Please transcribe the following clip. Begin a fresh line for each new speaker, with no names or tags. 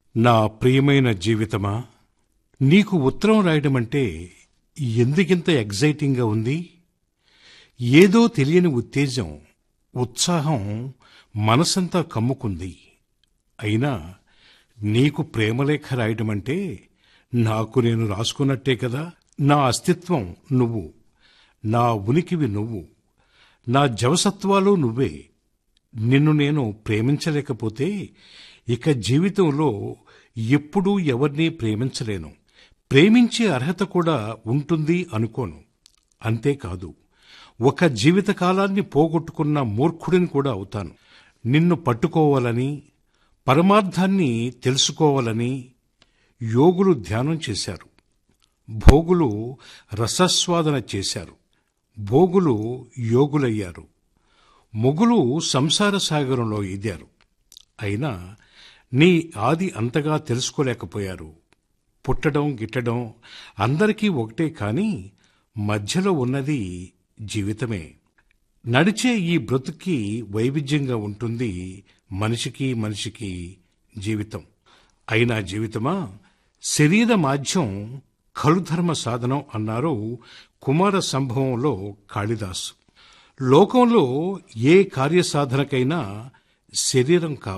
నా ప్రియమైన జీవితమా నీకు ఉత్తరం రాయడం అంటే ఎందుకింత ఎగ్జైటింగ్గా ఉంది ఏదో తెలియని ఉత్తేజం ఉత్సాహం మనసంతా కమ్ముకుంది అయినా నీకు ప్రేమలేఖ రాయడం అంటే నాకు నేను రాసుకున్నట్టే కదా నా అస్తిత్వం నువ్వు నా ఉనికివి నువ్వు నా జవసత్వాలు నువ్వే నిన్ను నేను ప్రేమించలేకపోతే ఇక జీవితంలో ఎప్పుడూ ఎవరినీ ప్రేమించలేను ప్రేమించే అర్హత కూడా ఉంటుంది అనుకోను అంతేకాదు ఒక జీవితకాలాన్ని పోగొట్టుకున్న మూర్ఖుడిని కూడా అవుతాను నిన్ను పట్టుకోవాలని పరమార్థాన్ని తెలుసుకోవాలని యోగులు ధ్యానం చేశారు భోగులు రసస్వాదన చేశారు భోగులు యోగులయ్యారు మొగులు సంసార సాగరంలో ఈదారు అయినా నీ ఆది అంతగా తెలుసుకోలేకపోయారు పుట్టడం గిట్టడం అందరికీ ఒకటే కాని మధ్యలో ఉన్నది జీవితమే నడిచే ఈ బ్రతుక్కి వైవిధ్యంగా ఉంటుంది మనిషికి మనిషికి జీవితం అయినా జీవితమా శరీర మాధ్యం కలుధర్మ సాధనం అన్నారు కుమార సంభవంలో కాళిదాసు లోకంలో ఏ కార్యసాధనకైనా శరీరం కావాలి